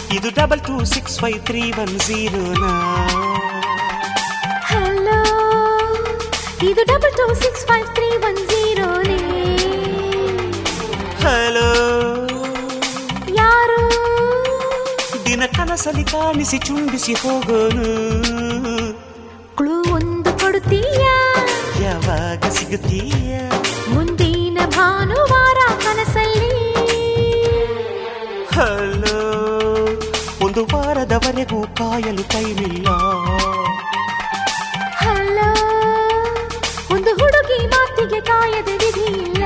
ಇದು double two six five three one ಜೀರೋನಾ hello ಇದು double two six five three one ಜೀರೋನೇ hello ಯಾರು ದಿನ ಕನಸಲಿ ಕಾಣಿಸಿ ಚುಂಬಿಸಿ ಹೋಗೋನು ಕ್ಲೂ ಒಂದು ಕೊಡುತ್ತೀಯಾ ಯಾವಾಗ ಸಿಗುತ್ತೀಯ ಮುಂದಿನ ಭಾನುವಾರ ಕನಸಲ್ಲಿ ಹಲೋ ಒಂದು ವಾರದವರೆಗೂ ಕಾಯಲು ಟೈಮಿಲ್ಲ ಹಲೋ ಒಂದು ಹುಡುಗಿ ಮಾತಿಗೆ ಕಾಯದ ವಿಧಿ ಇಲ್ಲ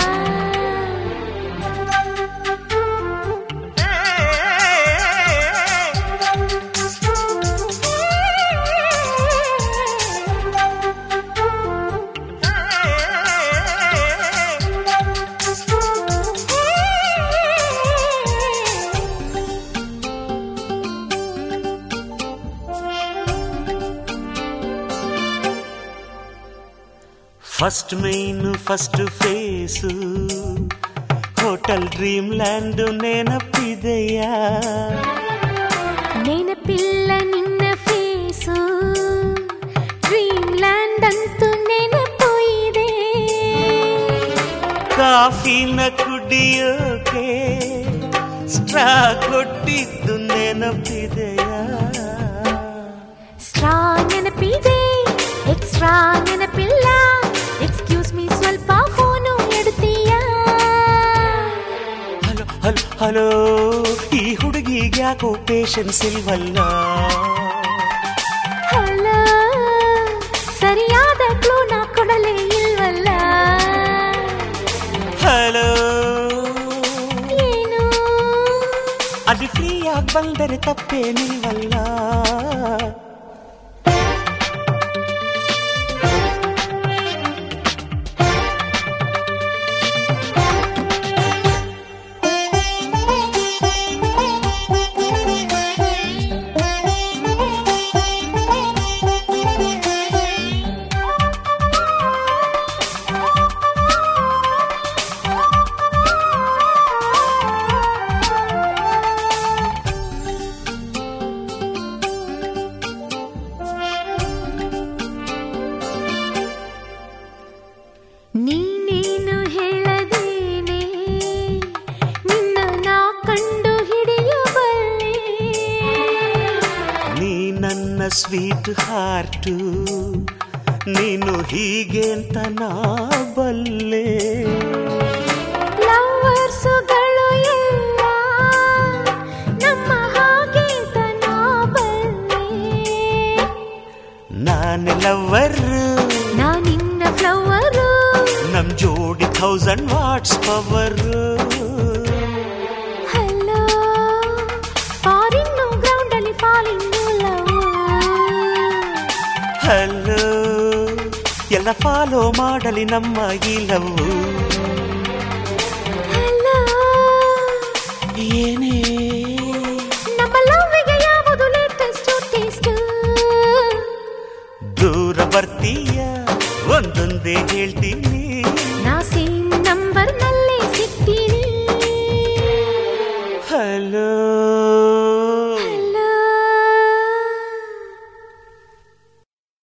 first main first phase hotel dreamland ನೆನಪಿದೆಯಾ ನೆನಪಿಲ್ಲ ನಿನ್ನ ಫೇಸು ಡ್ರೀಮ್ ಲ್ಯಾಂಡ್ ಅಂತೂ ನೆನಪು ಇದೆ ಕಾಫಿನ ಕುಡಿಯೋಕೆ ಸ್ಟ್ರಾ ಕೊಟ್ಟಿದ್ದು ನೆನಪಿದೆಯಾ ಸ್ಟ್ರಾ ನೆನಪಿದೆ ಎಕ್ಸ್ಟ್ರಾ ನೆನಪಿಲ್ಲ ಎಕ್ಸ್ಕ್ಯೂಸ್ ಮೀ ಸ್ವಲ್ಪ ಫೋನು ಎಡುತ್ತೀಯಾ ಹಲೋ ಹಲೋ ಹಲೋ ಈ ಹುಡುಗಿಗೆ ಯಾಕೋ ಪೇಷನ್ಸ್ ಇಲ್ವಲ್ಲ ಹಲೋ ಸರಿಯಾದ ಕ್ಲೂನ ಕೊಡಲೇ ಇಲ್ವಲ್ಲ ಹಲೋ ಏನು ಅದು ಫ್ರೀಯಾಗಿ ಬಂದರೆ ತಪ್ಪೇನಿಲ್ವಲ್ಲ ನೀನೇನು ಹೇಳದೇನೆ ನಿನ್ನ ನಾ ಕಂಡು ಹಿಡಿಯಬಲ್ಲೆ ನೀ ನನ್ನ ಸ್ವೀಟ್ ಹಾರ್ಟು ನೀನು ಹೀಗೆ ಅಂತ ನಾ ಬಲ್ಲೆ ಲವರ್ಸುಗಳು ಎಲ್ಲ ನಮ್ಮ ಹಾಗೆ ಅಂತ ನಾ ಬಲ್ಲೆ ನಾನೆ ಲವರ್ ನಾ ನಿನ್ನ ಫ್ಲವರು ನಮ್ ಜೋಡಿ thousand watts power hello foreign ಗ್ರೌಂಡಲ್ಲಿ ಫಾಲಿಂಗು ಲವ್ ಹಲೋ ಎಲ್ಲ ಫಾಲೋ ಮಾಡಲಿ ನಮ್ಮ ಈ ಲವ್ ಹಲೋ ಏನೇ ನಮ್ಮ ಲವ್ವಿಗೆ ಯಾವುದು ಲೇಟೆಸ್ಟ್ ಟೇಸ್ಟ್ ದೂರ ಬರ್ತೀಯ ಒಂದೊಂದೇ ಹೇಳ್ತೀನಿ